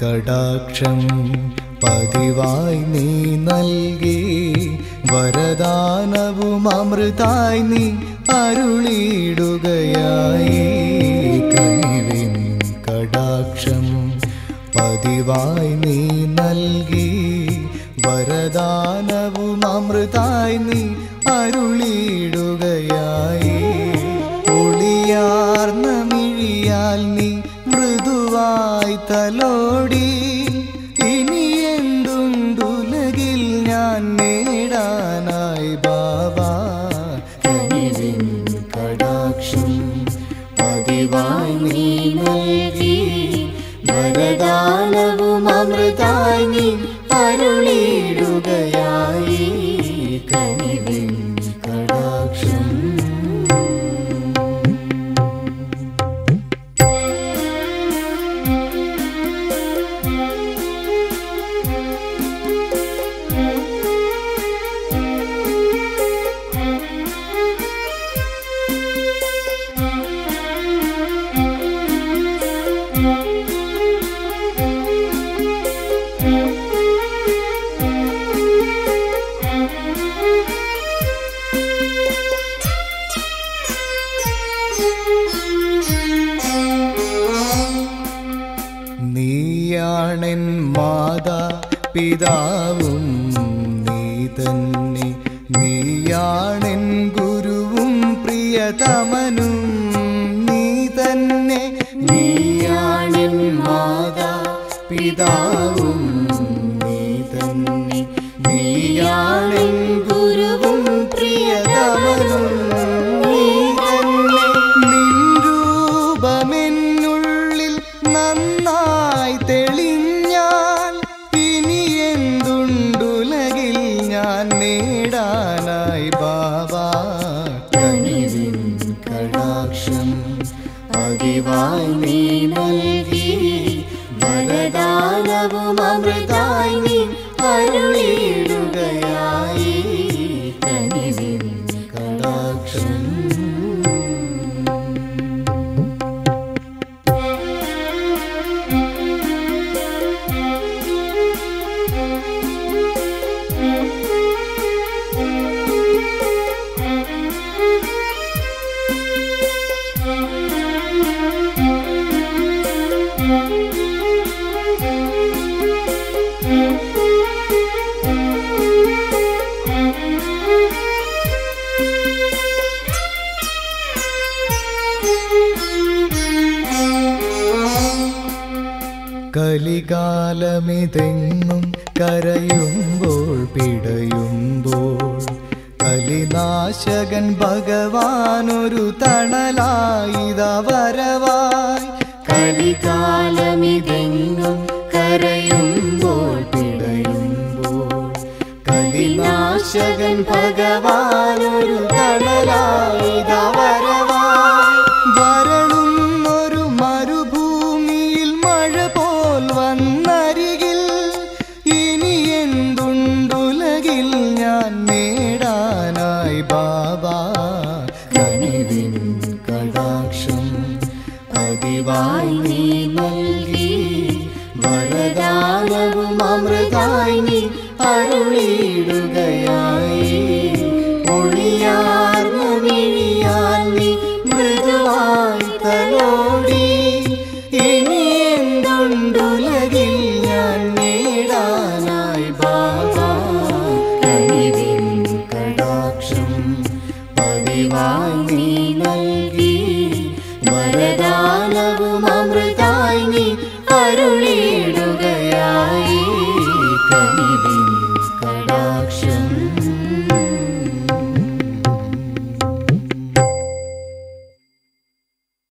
കടാക്ഷം പതിവായി നീ നൽകി വരദാനവും അമൃതായി നീ അരുളിയിടുകയായി കനിവിൻ കടാക്ഷം പതിവായി നീ നൽകി വരദാനവും അമൃതായി നീ അരുളിയിടുകയായി ഒളിയാർന്ന മിഴിയാൽ നീ മൃദുവായി തലോടി ഇനി എന്തുണ്ടുലകിൽ ഞാൻ നേടാനായി ബാബാ കനിവിൻ കടാക്ഷം പതിവായി നീ നൽകി വരദാനവും അമൃതായി നീ അരുളിയിടുകയായി കനിവിൻ കടാക്ഷം നീയാണെൻ മാതാ പിതാവും നീ തന്നെ നീയാണെൻ ഗുരുവും പ്രിയതമനും നീ തന്നെ നീയാണെൻ മാതാ പിതാവും നീ തന്നെ നീയാണെൻ ഗുരുവും പ്രിയതമനും നീ തന്നെ നിൻ രൂപമെന്നുള്ളിൽ നന്നായി തെളിഞ്ഞാൽ ഇനി എന്തുണ്ടുലകിൽ ഞാൻ നേടാനായി ബാബാ കനിവിൻ കടാക്ഷം പതിവായി നീ നൽകി വരദാനവും അമൃതായി നീ അരുളിയിടുകയായി കനിവിൻ കടാക്ഷം കലികാലമിതെങ്ങും കരയുമ്പോൾ പിടയുമ്പോൾ കലിനാശകൻ ഭഗവാനൊരു തണലായിത വരവായി കലികാലമിതെങ്ങും കരയുമ്പോൾ പിടയുമ്പോൾ കലിനാശകൻ ഭഗവാനൊരു തണലായിത വരവായി വരളുന്നൊരു മരുഭൂമിയിൽ മഴ പോൽ വന്നരികിൽ ഇനി എന്തുണ്ടുലകിൽ ഞാൻ നേടാനായി ബാബാ കനിവിൻ കടാക്ഷം പതിവായി നീ നൽകി വരദാനവും അമൃതായി നീ അരുളിയിടുകയായി ഒളിയാർന്ന മിഴിയാൽ നീ മൃദുവായി തലോടി ഇനി എന്തുണ്ടുലകിൽ ഞാൻ നേടാനായി ബാബാ കനിവിൻ കടാക്ഷം പതിവായി നീ നൽകി വരദാനവും അമൃതായി നീ അരുളിയിടുകയായി